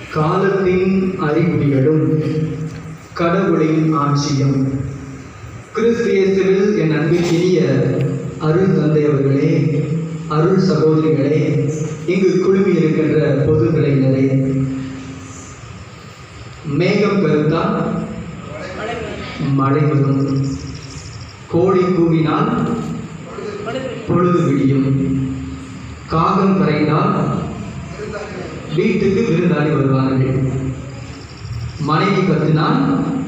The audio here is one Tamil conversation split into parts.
காலத்தின் அறிகுறிகளும் கடவுளின் ஆட்சியும் கிறிஸ்து இயேசுவில் என் அன்பிற்கினிய அருள் தந்தை அவர்களே அருள் சகோதரிகளே இங்கு குழுமி இருக்கின்ற பொது நிலையினரே மேகம் கருத்தால் மழை வரும் கோழி கூவினால் பொழுது விடியும் காகம் கரைந்தால் வீட்டுக்கு விருந்தாளி வருவார்கள் மனைவி கத்தினால்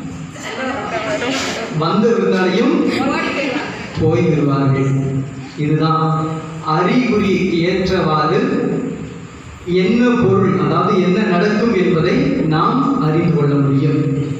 வந்த விருந்தாளியும் போய் விடுவார்கள் இதுதான் அறிகுறிக்கு ஏற்றவாறு என்ன பொருள் அதாவது என்ன நடக்கும் என்பதை நாம் அறிந்து கொள்ள முடியும்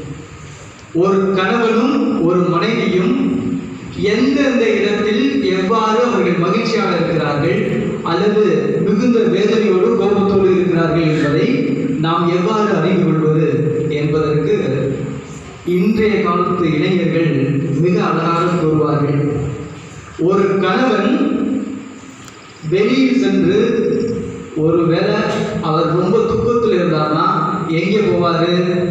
ஒரு கணவனும் ஒரு மனைவியும் எந்தெந்த இடத்தில் எவ்வாறு அவர்கள் மகிழ்ச்சியாக இருக்கிறார்கள் அல்லது மிகுந்த வேதனையோடு கோபத்தோடு இருக்கிறார்கள் என்பதை நாம் எவ்வாறு அறிந்து கொள்வது என்பதற்கு இன்றைய காலத்து இளைஞர்கள் மிக அழகாக கூறுவார்கள் ஒரு கணவன் வெளியில் சென்று ஒருவேளை அவர் ரொம்ப துக்கத்தில் இருந்தார்னா எங்கே போவார்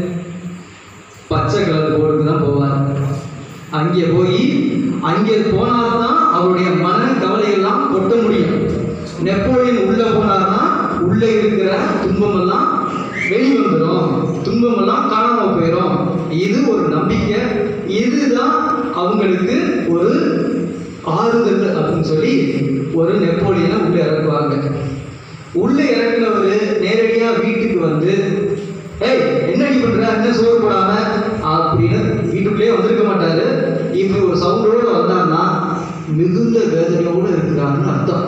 பச்சை கலர் போர்டுக்கு தான் போவார் அங்கே போய் அங்கே போனால் தான் அவருடைய மன கவலையெல்லாம் கொட்ட முடியும் நெப்போலியன் உள்ளே போனார்னா உள்ளே இருக்கிற துன்பமெல்லாம் வெளி வந்துடும் துன்பமெல்லாம் காணாமல் போயிடும் இது ஒரு நம்பிக்கை இதுதான் அவங்களுக்கு ஒரு ஆறுதல் அப்படின்னு சொல்லி ஒரு நெப்போலியனை உள்ளே இறக்குவாங்க உள்ளே இறக்குனவர் நேரடியாக வீட்டுக்கு வந்து ஏய் என்னடி பண்ற என்ன சோறு போடாம அப்படின்னு வீட்டுக்குள்ளேயே வந்திருக்க மாட்டாரு இப்படி ஒரு சவுண்டோட வந்தான்னா மிகுந்த வேதனையோடு இருக்கிறாருன்னு அர்த்தம்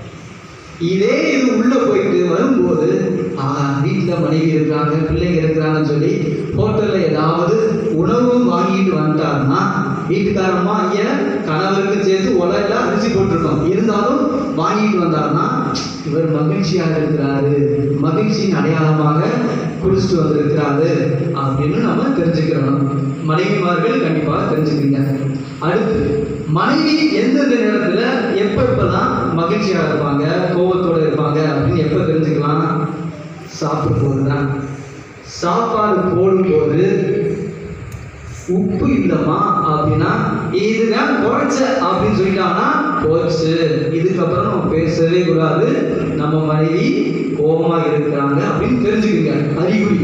இதே இது உள்ள போயிட்டு வரும்போது ஆஹா வீட்டில் மனைவி இருக்கிறாங்க பிள்ளைங்க இருக்கிறாங்கன்னு சொல்லி ஹோட்டலில் ஏதாவது உணவு வாங்கிட்டு வந்துட்டாருன்னா வீட்டுக்காரமா ஐயா கணவருக்கு சேர்த்து உலையில அரிசி போட்டிருக்கோம் இருந்தாலும் வாங்கிட்டு வந்தாருன்னா இவர் மகிழ்ச்சியாக இருக்கிறாரு மகிழ்ச்சியின் அடையாளமாக குடிச்சிட்டு வந்திருக்கிறாரு அப்படின்னு நம்ம தெரிஞ்சுக்கிறோம் மனைவிமார்கள் கண்டிப்பாக தெரிஞ்சுக்கிறீங்க அடுத்து மனைவி எந்தெந்த நேரத்தில் எப்போ எப்போதான் மகிழ்ச்சியாக இருப்பாங்க கோபத்தோடு இருப்பாங்க அப்படின்னு எப்போ தெரிஞ்சுக்கலாம் சாப்பிடும்போது தான் சாப்பாடு போடும்போது உப்பு இல்லைம்மா அப்படின்னா இதுதான் குறைச்ச அப்படின்னு சொல்லிட்டாங்கன்னா போச்சு இதுக்கப்புறம் நம்ம பேசவே கூடாது நம்ம மனைவி கோபமா இருக்கிறாங்க அப்படின்னு தெரிஞ்சுக்கங்க அறிகுறி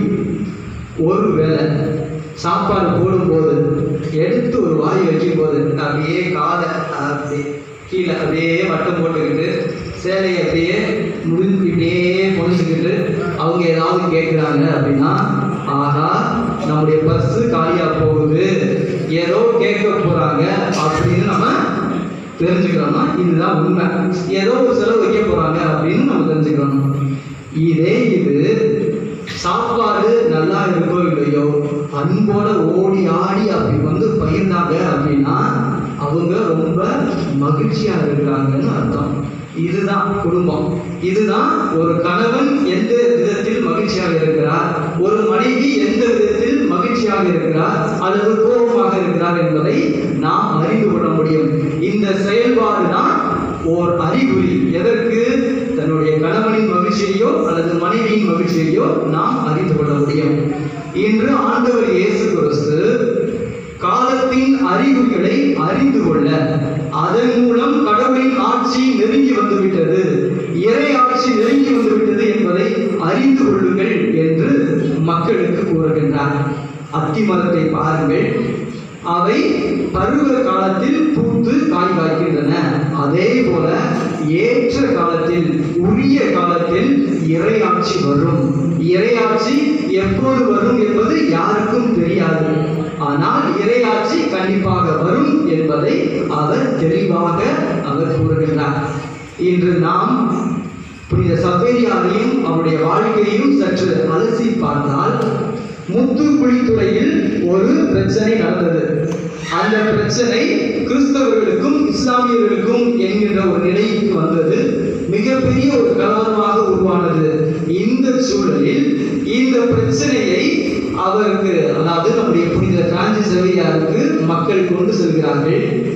ஒரு வேளை சாப்பாடு போடும்போது எடுத்து ஒரு வாய் வைக்கும்போது அப்படியே காலை அப்படி கீழே அப்படியே வட்டம் போட்டுக்கிட்டு சேலையை அப்படியே முடிஞ்சு இப்படியே பொழிச்சுக்கிட்டு அவங்க ஏதாவது கேட்குறாங்க அப்படின்னா ஆகா நம்முடைய பஸ்ஸு காலியாக போகுது ஏதோ கேட்க போகிறாங்க அப்படின்னு நம்ம தெரிஞ்சுக்கிறோம்னா இதுதான் உண்மை ஏதோ ஒரு செலவு வைக்க போகிறாங்க அப்படின்னு நம்ம தெரிஞ்சுக்கிறோம் இதே இது சாப்பாடு நல்லா இருக்கோ இல்லையோ அன்போட ஓடி ஆடி அப்படி வந்து பகிர்ந்தாங்க அப்படின்னா அவங்க ரொம்ப மகிழ்ச்சியா இருக்கிறாங்கன்னு அர்த்தம் இதுதான் குடும்பம் இதுதான் ஒரு கணவன் எந்த விதத்தில் மகிழ்ச்சியாக இருக்கிறார் ஒரு மனைவி எந்த விதத்தில் மகிழ்ச்சியாக இருக்கிறார் அல்லது கோபமாக இருக்கிறார் என்பதை நாம் அறிந்து கொள்ள முடியும் இந்த செயல்பாடு தான் ஓர் அறிகுறி எதற்கு தன்னுடைய கணவனின் மகிழ்ச்சியையோ அல்லது மனைவியின் மகிழ்ச்சியையோ நாம் அறிந்து கொள்ள முடியும் இன்று ஆண்டவர் இயேசு கிறிஸ்து காலத்தின் அறிகுறிகளை அறிந்து கொள்ள அதன் மூலம் கடவுளின் ஆட்சி நெருங்கி வந்துவிட்டது இறை ஆட்சி நெருங்கி வந்துவிட்டது என்பதை அறிந்து கொள்ளுங்கள் என்று மக்களுக்கு கூறுகின்றார் அத்திமரத்தை பாருங்கள் அவை பருவ காலத்தில் பூத்து காய் காய்க்கின்றன அதே போல ஏற்ற காலத்தில் உரிய காலத்தில் இறையாட்சி வரும் இறையாட்சி எப்போது வரும் என்பது யாருக்கும் தெரியாது ஆனால் இறையாட்சி கண்டிப்பாக வரும் என்பதை அவர் தெளிவாக அவர் கூறுகின்றார் இன்று நாம் புனித சபேரியாரையும் அவருடைய வாழ்க்கையையும் சற்று அலசி பார்த்தால் முத்துக்குழித்துறையில் ஒரு பிரச்சனை நடந்தது அந்த பிரச்சனை கிறிஸ்தவர்களுக்கும் இஸ்லாமியர்களுக்கும் என்கின்ற ஒரு நிலைக்கு வந்தது மிகப்பெரிய ஒரு கலவரமாக உருவானது இந்த சூழலில் இந்த பிரச்சனையை அவருக்கு அதாவது நம்முடைய புனித பிரான்சிஸ் செவியாருக்கு மக்கள் கொண்டு செல்கிறார்கள்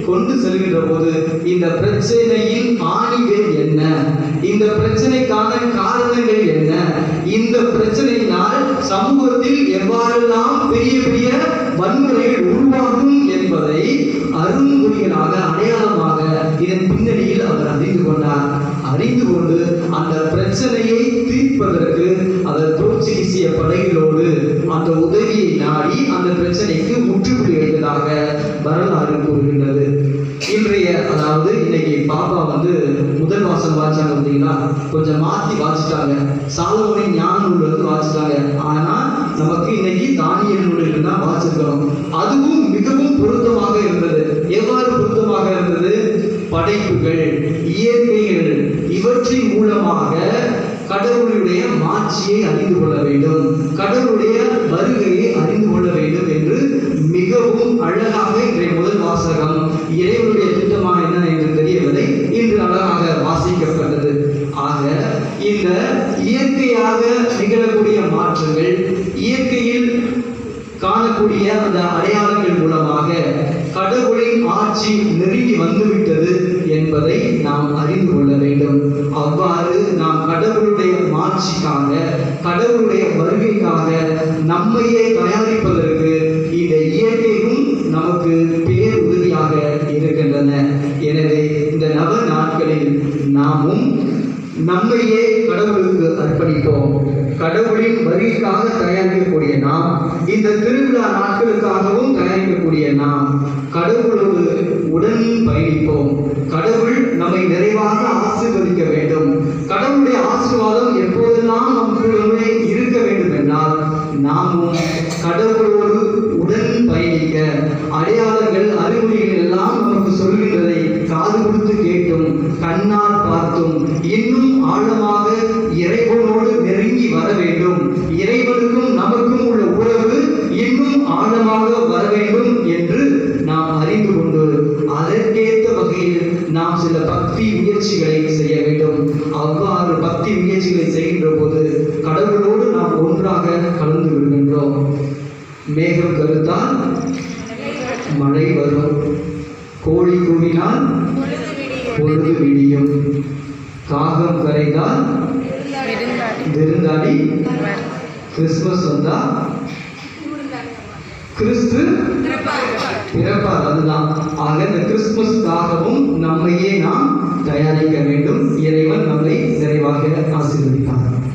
கொண்டு செல்கின்ற போது இந்த பிரச்சனையின் ஆணிவேர் என்ன இந்த பிரச்சனைக்கான காரணங்கள் என்ன இந்த பிரச்சனையினால் சமூகத்தில் எவ்வாறெல்லாம் பெரிய பெரிய வன்முறைகள் உருவாகும் என்பதை அருண்மொழிகளாக அடையாளமாக இதன் பின்னணியில் அவர் அறிந்து கொண்டார் அறிந்து கொண்டு அந்த பிரச்சனையை தீர்ப்பதற்கு அந்த போர்ச்சுகீசிய படைகளோடு அந்த உதவியை நாடி அந்த பிரச்சனைக்கு முற்றுப்புள்ளி வைத்ததாக வரலாறு கூறுகின்றது இன்றைய அதாவது இன்னைக்கு பாப்பா வந்து முதல் வாசம் வாசிச்சாங்க பார்த்தீங்களா கொஞ்சம் மாத்தி வாசிட்டாங்க சாலமோனின் ஞான நூல் வந்து வாசிட்டாங்க ஆனா நமக்கு இன்னைக்கு தானியல் நூலில் தான் வாசிக்கிறோம் அதுவும் மிகவும் பொருத்தமாக இருந்தது எவ்வாறு பொருத்தமாக இருந்தது படைப்புகள் இயற்கைகள் இவற்றின் மூலமாக கடவுளுடைய மாட்சியை அறிந்து கொள்ள வேண்டும் கடவுளுடைய வருகையை அறிந்து கொள்ள வேண்டும் என்று மிகவும் அழகாக இன்றைய முதல் வாசகம் இறைவனுடைய திட்டமா என்ன என்று தெரியவில்லை இன்று அழகாக வாசிக்கப்பட்டது ஆக இந்த இயற்கையாக நிகழக்கூடிய மாற்றங்கள் இயற்கையில் காணக்கூடிய அந்த அடையாளங்கள் மூலமாக கடவுளின் ஆட்சி நெருங்கி வந்துவிட்டது என்பதை நாம் அறிந்து கொள்ள வேண்டும் அவ்வாறு நாம் கடவுளுடைய மாட்சிக்காக கடவுளுடைய வருகைக்காக நம்மையே தயாரிப்பதற்கு இந்த இயற்கையும் நமக்கு பேர் உறுதியாக இருக்கின்றன எனவே இந்த நவ நாட்களில் நாமும் நம்மையே கடவுளுக்கு அர்ப்பணிப்போம் கடவுளின் வருகைக்காக தயாரிக்கக்கூடிய நாம் இந்த திருவிழா நாட்களுக்காகவும் தயாரிக்கக்கூடிய நாம் கடவுளோடு உடன் பயணிப்போம் கடவுள் நம்மை நிறைவாக ஆசீர்வதிக்க வேண்டும் கடவுளுடைய ஆசீர்வாதம் எப்போதெல்லாம் நம் கூடவே இருக்க வேண்டும் என்றால் நாமும் கடவுளோடு உடன் பயணிக்க அடையாளங்கள் அறிகுறிகள் எல்லாம் நமக்கு சொல்கின்றதை காது கொடுத்து கேட்டும் கண்ணால் பார்த்தும் இன்னும் ஆழமாக இறைவனோடு நெருங்கி வர வேண்டும் இறைவனுக்கும் நமக்கும் உள்ள உறவு இன்னும் ஆழமாக வர வேண்டும் என்று நாம் அறிந்து கொண்டு அதற்கேற்ற வகையில் நாம் சில பக்தி முயற்சிகளை செய்ய வேண்டும் அவ்வாறு பக்தி முயற்சிகளை செய்கின்ற போது கடவுளோடு நாம் ஒன்றாக கலந்து விடுகின்றோம் மேகம் கருத்தால் மழை வரும் கோழி கூவினால் பொழுது விடியும் காகம் கரைந்தால் விருந்தாடி கிறிஸ்துமஸ் வந்தா கிறிஸ்து பிறப்பார் அதுதான் ஆக இந்த கிறிஸ்துமஸ்க்காகவும் நம்மையே நாம் தயாரிக்க வேண்டும் இறைவன் நம்மை நிறைவாக ஆசீர்வதிப்பார்